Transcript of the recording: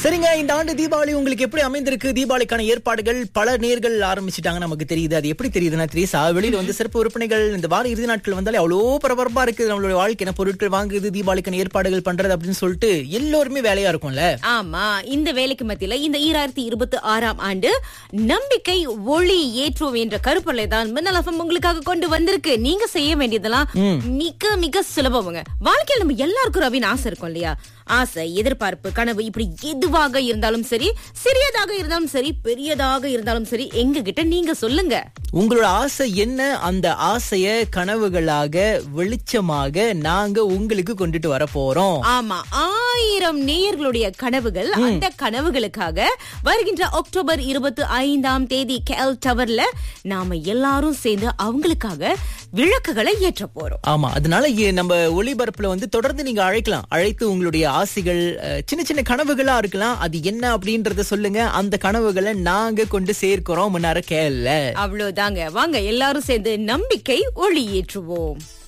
சரிங்க இந்த ஆண்டு தீபாவளி உங்களுக்கு எப்படி அமைந்திருக்கு தீபாவளிக்கான ஏற்பாடுகள் பல நேர்கள் ஆரம்பிச்சிட்டாங்க நமக்கு தெரியுது அது எப்படி தெரியுதுன்னா திரேசா வெளியில வந்து சிறப்பு விற்பனைகள் இந்த வார இறுதி நாட்கள் வந்தாலே அவ்வளோ பரபரப்பா இருக்கு நம்மளுடைய வாழ்க்கையான பொருட்கள் வாங்குது தீபாவளிக்கான ஏற்பாடுகள் பண்றது அப்படின்னு சொல்லிட்டு எல்லோருமே வேலையா இருக்கும்ல ஆமா இந்த வேலைக்கு மத்தியில இந்த ஈராயிரத்தி இருபத்தி ஆறாம் ஆண்டு நம்பிக்கை ஒளி ஏற்றுவோம் என்ற கருப்பொருளை தான் மின்னல் FM உங்களுக்காக கொண்டு வந்திருக்கு நீங்க செய்ய வேண்டியதெல்லாம் மிக மிக சுலபமுங்க வாழ்க்கையில் நம்ம எல்லாருக்கும் ரவின் ஆசை இருக்கும் இல்லையா ஆசை எதிர்பார்ப்பு கனவு இப்படி எதுவாக இருந்தாலும் சரி சிறியதாக இருந்தாலும் சரி பெரியதாக இருந்தாலும் சரி எங்க கிட்ட நீங்க சொல்லுங்க உங்களோட ஆசை என்ன அந்த ஆசைய கனவுகளாக வெளிச்சமாக நாங்க உங்களுக்கு கொண்டுட்டு வர போறோம் ஆமா ஆயிரம் நேயர்களுடைய கனவுகள் அந்த கனவுகளுக்காக வருகின்ற அக்டோபர் இருபத்தி ஐந்தாம் தேதி கேல் டவர்ல நாம எல்லாரும் சேர்ந்து அவங்களுக்காக விளக்குகளை ஏற்ற போறோம் ஆமா அதனால இ- நம்ம ஒளிபரப்புல வந்து தொடர்ந்து நீங்க அழைக்கலாம் அழைத்து உங்களுடைய ஆசைகள் அஹ், சின்ன சின்ன கனவுகளா இருக்கலாம் அது என்ன அப்படின்றத சொல்லுங்க அந்த கனவுகளை நாங்க கொண்டு சேர்க்கிறோம் முன்னார கேள்ல அவ்வளவுதாங்க வாங்க எல்லாரும் சேர்ந்து நம்பிக்கை ஒளி ஏற்றுவோம்